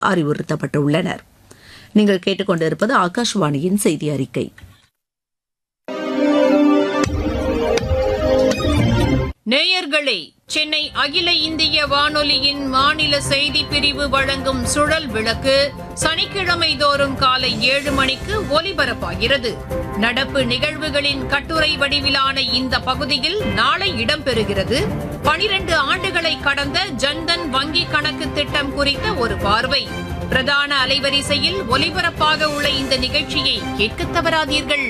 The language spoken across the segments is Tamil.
அறிவுறுத்தப்பட்டுள்ளனர் நீங்கள் கேட்டுக்கொண்டிருப்பது ஆகாஷ்வாணியின் செய்தி அறிக்கை நேயர்களே சென்னை அகில இந்திய வானொலியின் மாநில செய்தி பிரிவு வழங்கும் சுழல் விளக்கு சனிக்கிழமை தோறும் காலை ஏழு மணிக்கு ஒலிபரப்பாகிறது நடப்பு நிகழ்வுகளின் கட்டுரை வடிவிலான இந்த பகுதியில் நாளை இடம்பெறுகிறது பனிரெண்டு ஆண்டுகளை கடந்த ஜன்தன் வங்கி கணக்கு திட்டம் குறித்த ஒரு பார்வை பிரதான அலைவரிசையில் ஒலிபரப்பாக உள்ள இந்த நிகழ்ச்சியை கேட்கத் தவறாதீர்கள்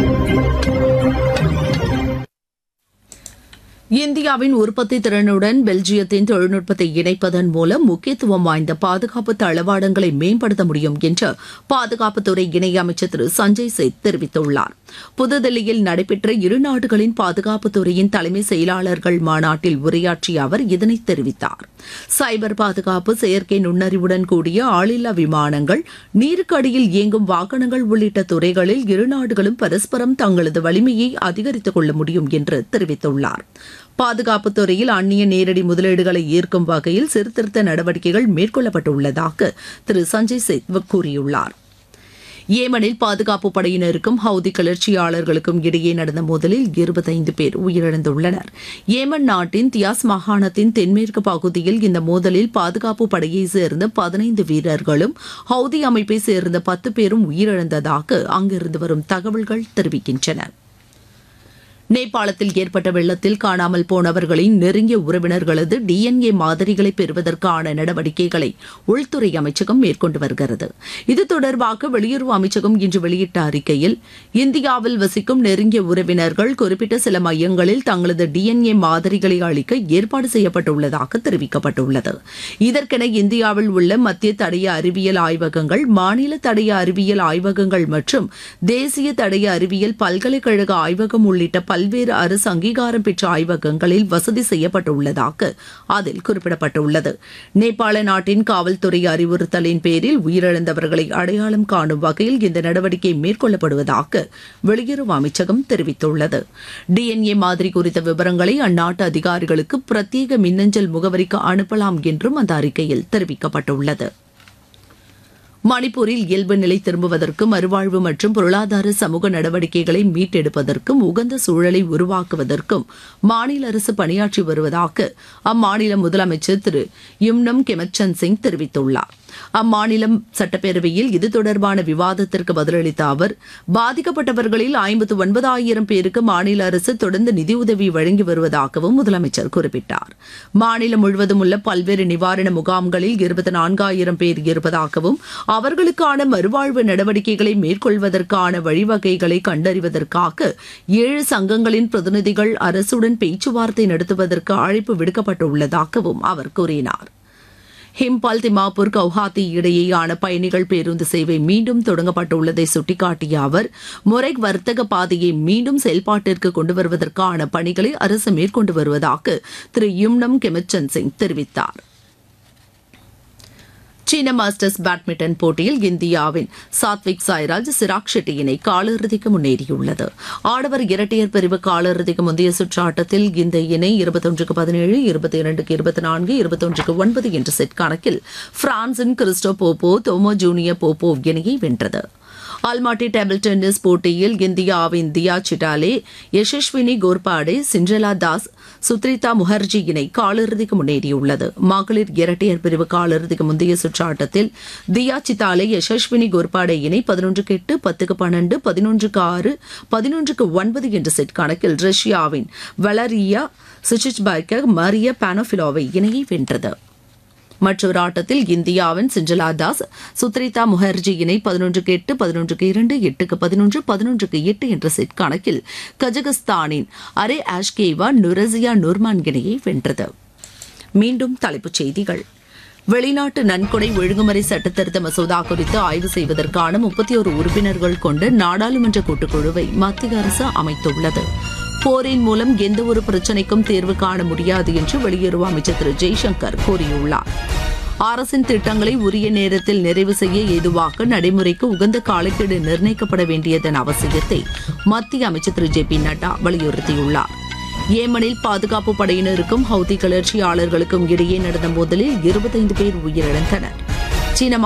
இந்தியாவின் உற்பத்தி திறனுடன் பெல்ஜியத்தின் தொழில்நுட்பத்தை இணைப்பதன் மூலம் முக்கியத்துவம் வாய்ந்த பாதுகாப்பு தளவாடங்களை மேம்படுத்த முடியும் என்று பாதுகாப்புத்துறை இணையமைச்சர் திரு சஞ்சய் சேத் தெரிவித்துள்ளார் புதுதில்லியில் நடைபெற்ற இரு நாடுகளின் பாதுகாப்புத்துறையின் தலைமை செயலாளர்கள் மாநாட்டில் உரையாற்றிய அவர் இதனை தெரிவித்தார் சைபர் பாதுகாப்பு செயற்கை நுண்ணறிவுடன் கூடிய ஆளில்லா விமானங்கள் நீருக்கு அடியில் இயங்கும் வாகனங்கள் உள்ளிட்ட துறைகளில் இரு நாடுகளும் பரஸ்பரம் தங்களது வலிமையை அதிகரித்துக் கொள்ள முடியும் என்று தெரிவித்துள்ளார் பாதுகாப்புத் துறையில் அந்நிய நேரடி முதலீடுகளை ஈர்க்கும் வகையில் சீர்திருத்த நடவடிக்கைகள் மேற்கொள்ளப்பட்டுள்ளதாக திரு சஞ்சய் சேத் கூறியுள்ளார் ஏமனில் பாதுகாப்பு படையினருக்கும் ஹவுதி கிளர்ச்சியாளர்களுக்கும் இடையே நடந்த மோதலில் இருபத்தைந்து பேர் உயிரிழந்துள்ளனர் ஏமன் நாட்டின் தியாஸ் மாகாணத்தின் தென்மேற்கு பகுதியில் இந்த மோதலில் பாதுகாப்பு படையை சேர்ந்த பதினைந்து வீரர்களும் ஹவுதி அமைப்பை சேர்ந்த பத்து பேரும் உயிரிழந்ததாக அங்கிருந்து வரும் தகவல்கள் தெரிவிக்கின்றன நேபாளத்தில் ஏற்பட்ட வெள்ளத்தில் காணாமல் போனவர்களின் நெருங்கிய உறவினர்களது டிஎன்ஏ மாதிரிகளை பெறுவதற்கான நடவடிக்கைகளை உள்துறை அமைச்சகம் மேற்கொண்டு வருகிறது இது தொடர்பாக வெளியுறவு அமைச்சகம் இன்று வெளியிட்ட அறிக்கையில் இந்தியாவில் வசிக்கும் நெருங்கிய உறவினர்கள் குறிப்பிட்ட சில மையங்களில் தங்களது டிஎன்ஏ மாதிரிகளை அளிக்க ஏற்பாடு செய்யப்பட்டுள்ளதாக தெரிவிக்கப்பட்டுள்ளது இதற்கென இந்தியாவில் உள்ள மத்திய தடய அறிவியல் ஆய்வகங்கள் மாநில தடய அறிவியல் ஆய்வகங்கள் மற்றும் தேசிய தடய அறிவியல் பல்கலைக்கழக ஆய்வகம் உள்ளிட்ட பல்வேறு அரசு அங்கீகாரம் பெற்ற ஆய்வகங்களில் வசதி செய்யப்பட்டுள்ளதாக அதில் குறிப்பிடப்பட்டுள்ளது நேபாள நாட்டின் காவல்துறை அறிவுறுத்தலின் பேரில் உயிரிழந்தவர்களை அடையாளம் காணும் வகையில் இந்த நடவடிக்கை மேற்கொள்ளப்படுவதாக வெளியுறவு அமைச்சகம் தெரிவித்துள்ளது டிஎன்ஏ மாதிரி குறித்த விவரங்களை அந்நாட்டு அதிகாரிகளுக்கு பிரத்யேக மின்னஞ்சல் முகவரிக்கு அனுப்பலாம் என்றும் அந்த அறிக்கையில் தெரிவிக்கப்பட்டுள்ளது மணிப்பூரில் இயல்பு நிலை திரும்புவதற்கும் மறுவாழ்வு மற்றும் பொருளாதார சமூக நடவடிக்கைகளை மீட்டெடுப்பதற்கும் உகந்த சூழலை உருவாக்குவதற்கும் மாநில அரசு பணியாற்றி வருவதாக அம்மாநில முதலமைச்சர் திரு யும்னம் கெமச்சந்த் சிங் தெரிவித்துள்ளார் அம்மாநிலம் சட்டப்பேரவையில் இது தொடர்பான விவாதத்திற்கு பதிலளித்த அவர் பாதிக்கப்பட்டவர்களில் ஐம்பத்து ஒன்பதாயிரம் பேருக்கு மாநில அரசு தொடர்ந்து நிதியுதவி வழங்கி வருவதாகவும் முதலமைச்சர் குறிப்பிட்டார் மாநிலம் முழுவதும் உள்ள பல்வேறு நிவாரண முகாம்களில் இருபத்தி நான்காயிரம் பேர் இருப்பதாகவும் அவர்களுக்கான மறுவாழ்வு நடவடிக்கைகளை மேற்கொள்வதற்கான வழிவகைகளை கண்டறிவதற்காக ஏழு சங்கங்களின் பிரதிநிதிகள் அரசுடன் பேச்சுவார்த்தை நடத்துவதற்கு அழைப்பு விடுக்கப்பட்டுள்ளதாகவும் அவர் கூறினார் ஹிம்பால் திமாப்பூர் கவுஹாத்தி இடையேயான பயணிகள் பேருந்து சேவை மீண்டும் தொடங்கப்பட்டுள்ளதை சுட்டிக்காட்டிய அவர் முறைக் வர்த்தக பாதையை மீண்டும் செயல்பாட்டிற்கு கொண்டு வருவதற்கான பணிகளை அரசு மேற்கொண்டு வருவதாக திரு யும்னம் கெமிச்சந்த் சிங் தெரிவித்தார் சீன மாஸ்டர்ஸ் பேட்மிண்டன் போட்டியில் இந்தியாவின் சாத்விக் சாய்ராஜ் சிராக் ஷெட்டி இணை காலிறுதிக்கு முன்னேறியுள்ளது ஆடவர் இரட்டையர் பிரிவு காலிறுதிக்கு முந்தைய சுற்று ஆட்டத்தில் இந்த இணை இருபத்தொன்றுக்கு பதினேழு இருபத்தி இரண்டுக்கு இருபத்தி நான்கு இருபத்தொன்றுக்கு ஒன்பது என்ற செட் கணக்கில் பிரான்சின் கிறிஸ்டோ போப்போ தோமோ ஜூனியர் போப்போ இணையை வென்றது அல்மாட்டி டேபிள் டென்னிஸ் போட்டியில் இந்தியாவின் தியா சிட்டாலே யசஸ்வினி கோர்பாடே சிண்ட்ரலா தாஸ் சுத்ரிதா முகர்ஜி இணை காலிறுதிக்கு முன்னேறியுள்ளது மகளிர் இரட்டையர் பிரிவு காலிறுதிக்கு முந்தைய சுற்று ஆட்டத்தில் தியா சித்தாலே யசஸ்வினி கோர்பாடே இணை பதினொன்றுக்கு எட்டு பத்துக்கு பன்னெண்டு பதினொன்றுக்கு ஆறு பதினொன்றுக்கு ஒன்பது என்ற செட் கணக்கில் ரஷ்யாவின் வலரியா சுச்சிச்பைக்க மரிய பானோபிலோவை இணையை வென்றது மற்றொரு ஆட்டத்தில் இந்தியாவின் சிஞ்சலா தாஸ் சுத்ரிதா முகர்ஜி இணை பதினொன்றுக்கு எட்டு பதினொன்றுக்கு இரண்டு எட்டுக்கு பதினொன்று பதினொன்றுக்கு எட்டு என்ற செட் கணக்கில் கஜகஸ்தானின் அரே ஆஷ்கேவா நுரசியா நுர்மான் இணையை வென்றது மீண்டும் தலைப்புச் செய்திகள் வெளிநாட்டு நன்கொடை ஒழுங்குமுறை சட்டத்திருத்த மசோதா குறித்து ஆய்வு செய்வதற்கான முப்பத்தி ஒரு உறுப்பினர்கள் கொண்ட நாடாளுமன்ற கூட்டுக்குழுவை மத்திய அரசு அமைத்துள்ளது போரின் மூலம் எந்த ஒரு பிரச்சினைக்கும் தீர்வு காண முடியாது என்று வெளியுறவு அமைச்சர் திரு ஜெய்சங்கர் கூறியுள்ளார் அரசின் திட்டங்களை உரிய நேரத்தில் நிறைவு செய்ய ஏதுவாக நடைமுறைக்கு உகந்த காலக்கெடு நிர்ணயிக்கப்பட வேண்டியதன் அவசியத்தை மத்திய அமைச்சர் திரு ஜே பி நட்டா வலியுறுத்தியுள்ளார் ஏமனில் பாதுகாப்பு படையினருக்கும் ஹவுதி கிளர்ச்சியாளர்களுக்கும் இடையே நடந்த மோதலில் இருபத்தைந்து பேர் உயிரிழந்தனர் சீன